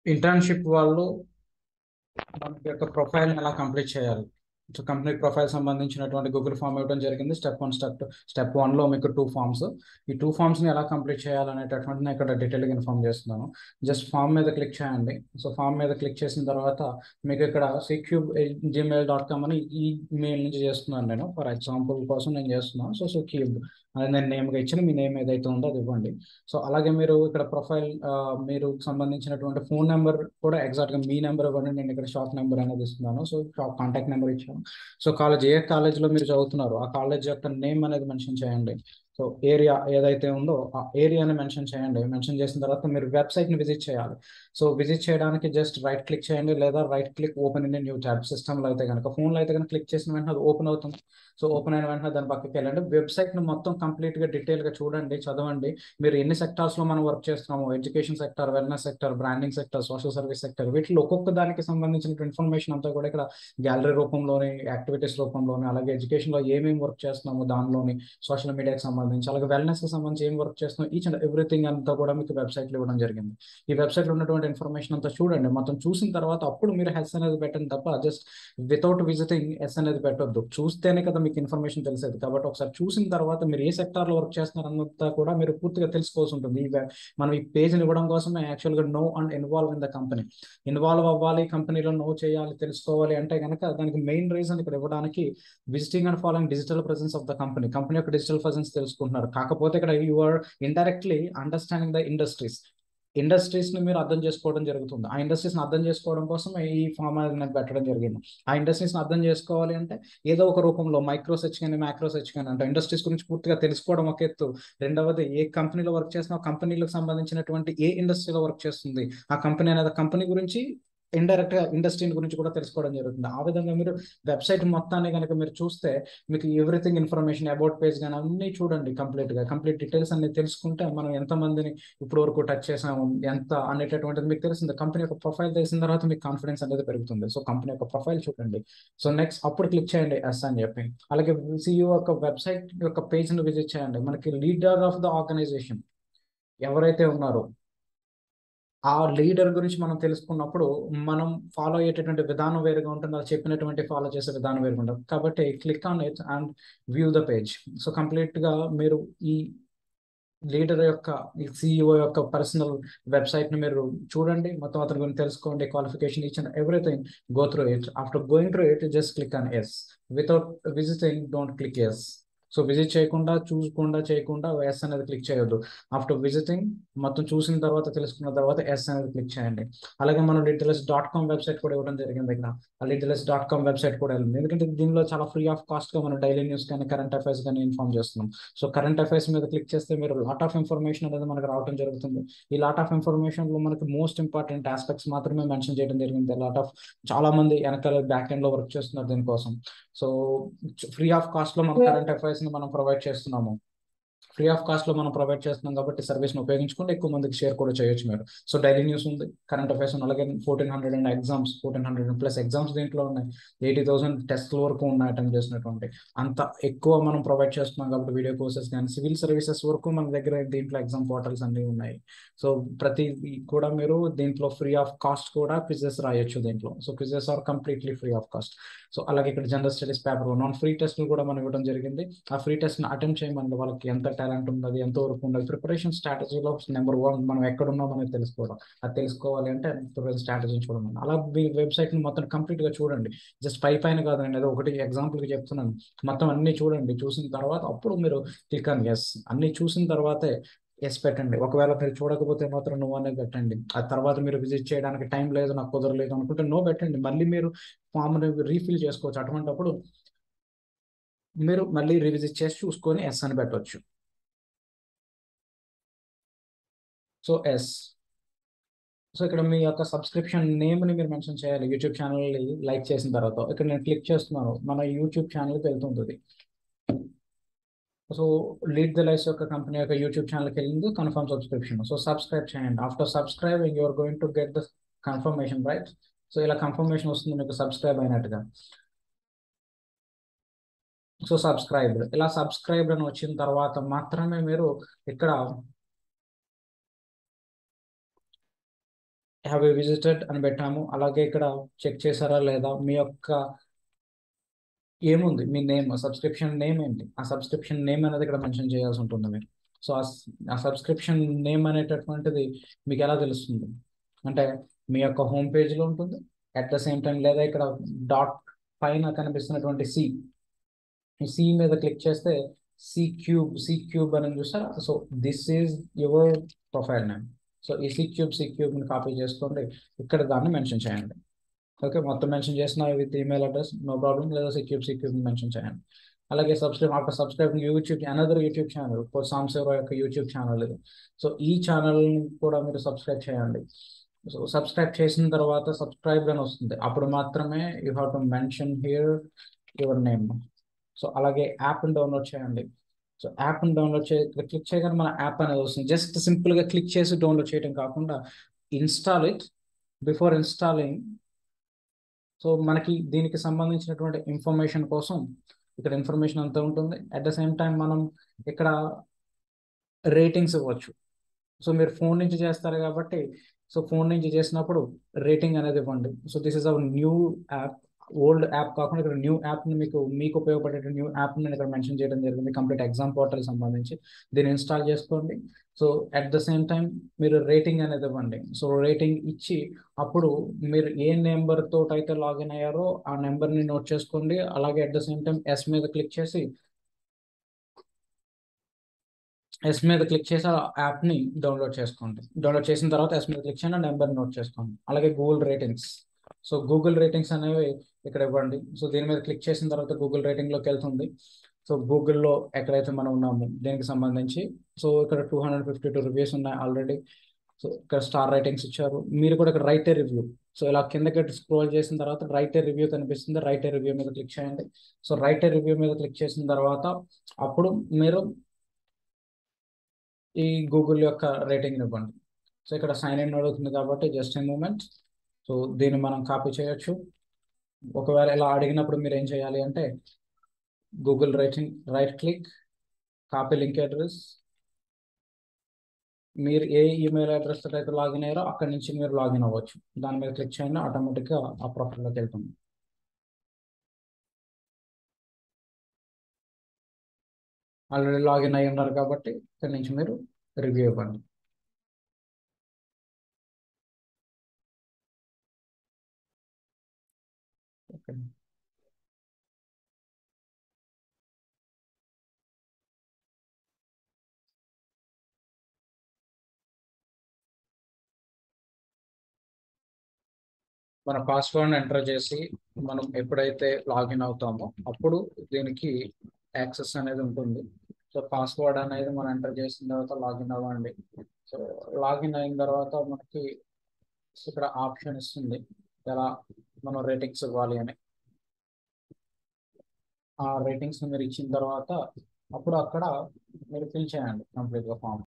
internship వాళ్ళు మనకి యొక్క ప్రొఫైల్ ఎలా కంప్లీట్ చేయాలి సో కంపెనీ ప్రొఫైల్ సంబంధించినటువంటి గూగుల్ ఫామ్ ఇవ్వడం జరిగింది step one step two step వన్లో మీకు టూ ఫామ్స్ ఈ టూ ఫామ్స్ని ఎలా కంప్లీట్ చేయాలనేటటువంటి నేను ఇక్కడ డీటెయిల్గా ఇన్ఫామ్ చేస్తున్నాను జస్ట్ ఫామ్ మీద క్లిక్ చేయండి సో ఫామ్ మీద క్లిక్ చేసిన తర్వాత మీకు ఇక్కడ సిక్యూబ్ జీమెయిల్ డాట్ కామ్ అని ఈ మెయిల్ నుంచి చేస్తున్నాను నేను ఫర్ ఎగ్జాంపుల్ కోసం నేను చేస్తున్నాను సో సో క్యూబ్ అది నేను నేమ్గా ఇచ్చిన మీ నేమ్ ఏదైతే ఉందో అది ఇవ్వండి సో అలాగే మీరు ఇక్కడ ప్రొఫైల్ మీరు సంబంధించినటువంటి ఫోన్ నెంబర్ కూడా ఎగ్జాక్ట్గా మీ నెంబర్ ఇవ్వండి నేను ఇక్కడ షాప్ నెంబర్ అనేది ఇస్తున్నాను సో షాప్ కాంటాక్ట్ నెంబర్ ఇచ్చాను సో కాలేజ్ ఏ కాలేజ్లో మీరు చదువుతున్నారు ఆ కాలేజ్ యొక్క నేమ్ అనేది మెన్షన్ చేయండి సో ఏరియా ఏదైతే ఉందో ఆ ఏరియాని మెన్షన్ చేయండి మెన్షన్ చేసిన తర్వాత మీరు వెబ్సైట్ని విజిట్ చేయాలి సో విజిట్ చేయడానికి జస్ట్ రైట్ క్లిక్ చేయండి లేదా right click open in new tab సిస్టమ్లో అయితే కనుక ఫోన్లో అయితే కనుక క్లిక్ చేసిన వెంటనే అది ఓపెన్ అవుతుంది సో ఓపెన్ అయిన వెంటనే దాని పక్కకి వెళ్ళండి వెబ్సైట్ని మొత్తం కంప్లీట్గా డీటెయిల్గా చూడండి చదవండి మీరు ఎన్ని సెక్టార్స్లో మనం వర్క్ చేస్తున్నాము education sector wellness sector branding sector social service sector వీటిలో ఒక్కొక్క దానికి సంబంధించిన ఇన్ఫర్మేషన్ అంతా కూడా ఇక్కడ గ్యాలరీ రూపంలోని యాక్టివిటీస్ రూపంలోని అలాగే ఎడ్యుకేషన్లో ఏమేమి వర్క్ చేస్తున్నాము దానిలోని సోషల్ మీడియాకి సంబంధించి అలాగే వెల్నెస్కి సంబంధించి ఏం వర్క్ చేస్తున్నాం ఈచ్ అండ్ ఎవ్రీథింగ్ అంతా కూడా మీకు వెబ్సైట్లో ఇవ్వడం జరిగింది ఈ వెబ్సైట్లో ఉన్నటువంటి ఇన్ఫర్మేషన్ అంతా చూడండి మొత్తం చూసిన తర్వాత అప్పుడు మీరు హెస్ అనేది పెట్టండి తప్ప జస్ట్ వితౌట్ విజిటింగ్ ఎస్ అనేది పెట్టొద్దు చూస్తేనే కదా మీకు ఇన్ఫర్మేషన్ తెలిసేది కాబట్టి ఒకసారి చూసిన తర్వాత మీరు ఏ సెక్టార్లో వర్క్ చేస్తున్నారన్నంతా కూడా మీరు పూర్తిగా తెలుసుకోవాల్సి ఉంటుంది ఈ మనం ఈ పేజ్ని ఇవ్వడం కోసమే యాక్చువల్గా know and involve in the company involve అవ్వాలి కంపెనీలో నో చేయాలి తెలుసుకోవాలి అంటే కనుక దానికి మెయిన్ రీజన్ ఇక్కడ ఇవ్వడానికి visiting and following digital presence of the company company యొక్క డిజిటల్ ప్రెసెన్స్ తెలుసుకుంటున్నారు కాకపోతే ఇక్కడ you are indirectly understanding the industries industries ని మీరు అర్థం చేసుకోవడం జరుగుతుంది ఆ ఇండస్ట్రీస్ ని అర్థం చేసుకోవడం కోసం ఈ ఫామ్ అనేది నేను పెట్టడం జరిగింది ఆ ఇండస్ట్రీస్ ని అర్థం చేసుకోవాలి అంటే ఏదో ఒక రూపంలో మైక్రో సెర్చ్ కానీ మ్యాక్రో సెర్చ్ కానీ అంటే ఇండస్ట్రీస్ గురించి పూర్తిగా తెలుసుకోవడం ఒక ఎత్తు రెండవది ఏ కంపెనీలో వర్క్ చేస్తున్నా కంపెనీలకు సంబంధించినటువంటి ఏ ఇండస్ట్రీలో వర్క్ చేస్తుంది ఆ కంపెనీ అనేది కంపెనీ గురించి ఇండైరెక్ట్ గా ఇండస్ట్రీ గురించి కూడా తెలుసుకోవడం జరుగుతుంది ఆ విధంగా మీరు వెబ్సైట్ మొత్తాన్ని కనుక మీరు చూస్తే మీకు ఎవ్రీథింగ్ ఇన్ఫర్మేషన్ అబౌట్ పేజ్ కానీ అన్ని చూడండి కంప్లీట్ గా కంప్లీట్ డీటెయిల్స్ అన్ని తెలుసుకుంటే మనం ఎంత మందిని ఇప్పుడు వరకు టచ్ చేసాము ఎంత అనేటటువంటిది మీకు తెలిసింది కంపెనీ యొక్క ప్రొఫైల్ తెలిసిన తర్వాత మీకు కాన్ఫిడెన్స్ అనేది పెరుగుతుంది సో కంపెనీ యొక్క ప్రొఫైల్ చూడండి సో నెక్స్ట్ అప్పుడు క్లిక్ చేయండి ఎస్ అని చెప్పి అలాగే సిఇఓ యొక్క వెబ్సైట్ యొక్క పేజ్ ని విజిట్ చేయండి మనకి లీడర్ ఆఫ్ ద ఆర్గనైజేషన్ ఎవరైతే ఉన్నారో ఆ లీడర్ గురించి మనం తెలుసుకున్నప్పుడు మనం ఫాలో అయ్యేటటువంటి విధానం వేరుగా ఉంటుంది అది చెప్పినటువంటి ఫాలో చేసే విధానం వేరుగా ఉంటుంది కాబట్టి click on it and view the page so కంప్లీట్గా మీరు ఈ లీడర్ యొక్క సిఇఓ యొక్క పర్సనల్ వెబ్సైట్ ని మీరు చూడండి మొత్తం అతని గురించి తెలుసుకోండి క్వాలిఫికేషన్ ఇచ్చిన everything go through it after going through it just click on yes without visiting don't click yes so visit చేయకుండా చూడకుండా చేయకుండా ఎస్ అనేది క్లిక్ చేయొద్దు ఆఫ్టర్ విజిటింగ్ మొత్తం చూసిన తర్వాత తెలుసుకున్న తర్వాత ఎస్ అనేది క్లిక్ చేయండి అలాగే మనం డీటెయిల్స్ డాట్ కామ్ వెబ్సైట్ కూడా ఇవ్వడం జరిగింది ఇక్కడ ఆ డీటెయిల్స్ డాట్ కామ్ వెబ్సైట్ కూడా వెళ్ళింది ఎందుకంటే దీనిలో చాలా ఫ్రీ ఆఫ్ కాస్ట్ గా మనం డైలీ న్యూస్ కానీ కరెంట్ అఫైర్స్ కానీ ఇన్ఫార్మ్ చేస్తున్నాం సో కరెంట్ అఫైర్స్ మీద క్లిక్ చేస్తే మీరు లాట్ ఆఫ్ ఇన్ఫర్మేషన్ అనేది మనకు రావడం జరుగుతుంది ఈ లాట్ ఆఫ్ ఇన్ఫర్మేషన్ లో మనకి మోస్ట్ ఇంపార్టెంట్ ఆస్పెక్ట్స్ మాత్రమే మెన్షన్ చేయడం జరిగింది లాట్ ఆఫ్ చాలా మంది వెనకాల బ్యాక్ ఎండ్ లో వర్క్ చేస్తున్నారు దీనికోసం సో ఫ్రీ ఆఫ్ కాస్ట్ లో మనం కరెంట్ అఫైర్స్ ని మనం ప్రొవైడ్ చేస్తున్నాము ఫ్రీ ఆఫ్ కాస్ట్ లో మనం ప్రొవైడ్ చేస్తున్నాం కాబట్టి సర్వీస్ ని ఉపయోగించుకుంటే ఎక్కువ మందికి షేర్ కూడా చేయొచ్చు మీరు సో డైలీ న్యూస్ ఉంది కరెంట్ అఫైర్స్ ఉంది అలాగే fourteen hundred and exams fourteen hundred plus exams దీంట్లో ఉన్నాయి ఎయిటీ థౌసండ్ టెస్ట్ల వరకు ఉన్నాయి అటెంప్ట్ చేసినటువంటి అంత ఎక్కువ మనం ప్రొవైడ్ చేస్తున్నాం కాబట్టి వీడియో కోర్సెస్ కానీ సివిల్ సర్వీసెస్ వరకు మన దగ్గర దీంట్లో ఎగ్జామ్ పోర్టల్స్ అన్ని ఉన్నాయి సో ప్రతి కూడా మీరు దీంట్లో ఫ్రీ ఆఫ్ కాస్ట్ కూడా క్విజెస్ రాయొచ్చు దీంట్లో so quizzes are completely free of cost so అలాగే ఇక్కడ general studies paper non free టెస్ట్లు కూడా మనం ఇవ్వడం జరిగింది ఆ ఫ్రీ టెస్ట్ ని అటెంప్ట్ చేయమని వాళ్ళకి ఎంత టాలెంట్ ఉన్నది ఎంత వరకు ఉన్నది ప్రిపరేషన్ స్ట్రాటజీలో నెంబర్ వన్ మనం ఎక్కడ ఉన్నాం అనేది తెలుసుకోవడం అది తెలుసుకోవాలి అంటే ప్రిపరేషన్ స్ట్రాటజీ చూడడం అలా మీ వెబ్సైట్ ని మొత్తం కంప్లీట్ గా చూడండి జస్ట్ పై పైన కాదండి ఏదో ఒకటి ఎగ్జాంపుల్ కి చెప్తున్నాను మొత్తం అన్ని చూడండి చూసిన తర్వాత అప్పుడు మీరు క్లిక్ ఆన్ ఎస్ అన్ని చూసిన తర్వాతే ఎస్ పెట్టండి ఒకవేళ మీరు చూడకపోతే మాత్రం నో అనేది పెట్టండి ఆ తర్వాత మీరు విజిట్ చేయడానికి టైం లేదు నాకు కుదరలేదు అనుకుంటే నో పెట్టండి మళ్ళీ మీరు ఫామ్ రీఫిల్ చేసుకోవచ్చు అటువంటిప్పుడు మీరు మళ్ళీ రివిజిట్ చేసి చూసుకొని ఎస్ అని పెట్టవచ్చు సో ఎస్ సో ఇక్కడ మీ యొక్క సబ్స్క్రిప్షన్ నేమ్ని మీరు మెన్షన్ చేయాలి యూట్యూబ్ ఛానల్ లైక్ చేసిన తర్వాత ఇక్కడ నేను క్లిక్ చేస్తున్నాను మన యూట్యూబ్ ఛానల్కి వెళ్తుంటుంది సో లీడ్ ద లైఫ్ యొక్క కంపెనీ యొక్క యూట్యూబ్ ఛానల్కి వెళ్ళింది కన్ఫర్మ్ సబ్స్క్రిప్షన్ సో సబ్స్క్రైబ్ చేయండి after subscribing you're going to get the confirmation right so ఇలా కన్ఫర్మేషన్ వస్తుంది మీకు సబ్స్క్రైబ్ అయినట్టుగా సో సబ్స్క్రైబ్ ఇలా సబ్స్క్రైబ్ అని వచ్చిన తర్వాత మాత్రమే మీరు ఇక్కడ హ్యావ్ యూ విజిటెడ్ అని పెట్టాము అలాగే ఇక్కడ చెక్ చేశారా లేదా మీ యొక్క ఏముంది మీ నేమ్ సబ్స్క్రిప్షన్ నేమ్ ఏంటి ఆ సబ్స్క్రిప్షన్ నేమ్ అనేది ఇక్కడ మెన్షన్ చేయాల్సి ఉంటుంది మీరు సో ఆ సబ్స్క్రిప్షన్ నేమ్ అనేటటువంటిది మీకు ఎలా తెలుస్తుంది అంటే మీ యొక్క హోమ్ పేజ్లో ఉంటుంది అట్ ద సేమ్ టైం లేదా ఇక్కడ డాట్ పైన కనిపిస్తున్నటువంటి సి ఈ సి మీద క్లిక్ చేస్తే సి క్యూబ్ సి క్యూబ్ అని చూస్తారా so this is your profile name so ఈ సి క్యూబ్ సి క్యూబ్ని కాపీ చేసుకోండి ఇక్కడ దాన్ని మెన్షన్ చేయండి ఓకే మొత్తం మెన్షన్ చేసిన with email address no problem లేదా C cube C cube mention చేయండి అలాగే సబ్స్క్రైబ్ ఒక subscribe YouTube another YouTube channel సాంసేవ యొక్క యూట్యూబ్ ఛానల్ ఇది సో ఈ ఛానల్ కూడా మీరు సబ్స్క్రైబ్ చేయండి సో సబ్స్క్రైబ్ చేసిన తర్వాత సబ్స్క్రైబ్ అని వస్తుంది అప్పుడు మాత్రమే you have to mention here your name so అలాగే యాప్ని డౌన్లోడ్ చేయండి సో యాప్ని డౌన్లోడ్ చే క్లిక్ చేయగానే మన యాప్ అనేది వస్తుంది జస్ట్ సింపుల్గా క్లిక్ చేసి డౌన్లోడ్ చేయడం కాకుండా install it before installing so మనకి దీనికి సంబంధించినటువంటి ఇన్ఫర్మేషన్ కోసం ఇక్కడ ఇన్ఫర్మేషన్ అంతా ఉంటుంది అట్ ద సేమ్ టైం మనం ఇక్కడ రేటింగ్స్ ఇవ్వచ్చు సో మీరు ఫోన్ నుంచి చేస్తారు కాబట్టి సో ఫోన్ నుంచి చేసినప్పుడు రేటింగ్ అనేది ఇవ్వండి so this is our new app old app కాకుండా ఇక్కడ న్యూ యాప్ని మీకు మీకు ఉపయోగపడే న్యూ యాప్ని నేను ఇక్కడ మెన్షన్ చేయడం జరిగింది కంప్లీట్ ఎగ్జామ్ పోర్టల్ సంబంధించి దీన్ని ఇన్స్టాల్ చేసుకోండి so at the same time మీరు రేటింగ్ అనేది ఇవ్వండి సో రేటింగ్ ఇచ్చి అప్పుడు మీరు ఏ నెంబర్తో అయితే లాగిన్ అయ్యారో ఆ నెంబర్ని నోట్ చేసుకోండి అలాగే at the same time yes మీద క్లిక్ చేసి ఎస్ మీద క్లిక్ చేసి ఆ యాప్ని డౌన్లోడ్ చేసుకోండి డౌన్లోడ్ చేసిన తర్వాత ఎస్ మీద క్లిక్ చేయండి నెంబర్ నోట్ చేసుకోండి అలాగే Google ratings so Google ratings అనేవి ఇక్కడ ఇవ్వండి సో దీని మీద క్లిక్ చేసిన తర్వాత గూగుల్ రేటింగ్లోకి వెళ్తుంది సో గూగుల్లో ఎక్కడైతే మనం ఉన్నాము దీనికి సంబంధించి సో ఇక్కడ two hundred fifty two reviews ఉన్నాయి ఆల్రెడీ సో ఇక్కడ స్టార్ రేటింగ్స్ ఇచ్చారు మీరు కూడా ఇక్కడ రైట్ రివ్యూ సో ఇలా కిందకి స్క్రోల్ చేసిన తర్వాత రైట్ రివ్యూ కనిపిస్తుంది రైట్ రివ్యూ మీద క్లిక్ చేయండి సో రైట్ రివ్యూ మీద క్లిక్ చేసిన తర్వాత అప్పుడు మీరు ఈ గూగుల్ యొక్క రేటింగ్ ఇవ్వండి సో ఇక్కడ సైన్ ఇన్ అడుగుతుంది కాబట్టి జస్ట్ ఏ మూమెంట్ సో దీన్ని మనం కాపీ చేయొచ్చు ఒకవేళ ఇలా అడిగినప్పుడు మీరు ఏం చేయాలి అంటే Google rating right click copy link address మీరు ఏ ఈమెయిల్ అడ్రస్ అయితే లాగిన్ అయ్యారో అక్కడి నుంచి మీరు లాగిన్ అవ్వచ్చు దాని మీద క్లిక్ చేయండి ఆటోమేటిక్గా ఆ ప్రొఫైల్లోకి వెళ్తుంది ఆల్రెడీ లాగిన్ అయి ఉన్నారు కాబట్టి ఇక్కడి నుంచి మీరు రివ్యూ ఇవ్వండి ఓకే మన పాస్వర్డ్ ఎంటర్ చేసి మనం ఎప్పుడైతే లాగిన్ అవుతామో అప్పుడు దీనికి యాక్సెస్ అనేది ఉంటుంది సో పాస్వర్డ్ అనేది మనం ఎంటర్ చేసిన తర్వాత లాగిన్ అవ్వండి సో లాగిన్ అయిన తర్వాత మనకి ఇక్కడ ఆప్షన్ ఇస్తుంది ఎలా మనం రేటింగ్స్ ఇవ్వాలి అని ఆ రేటింగ్స్ మీరు ఇచ్చిన తర్వాత అప్పుడు అక్కడ మీరు ఫిల్ చేయండి కంప్లీట్గా ఫామ్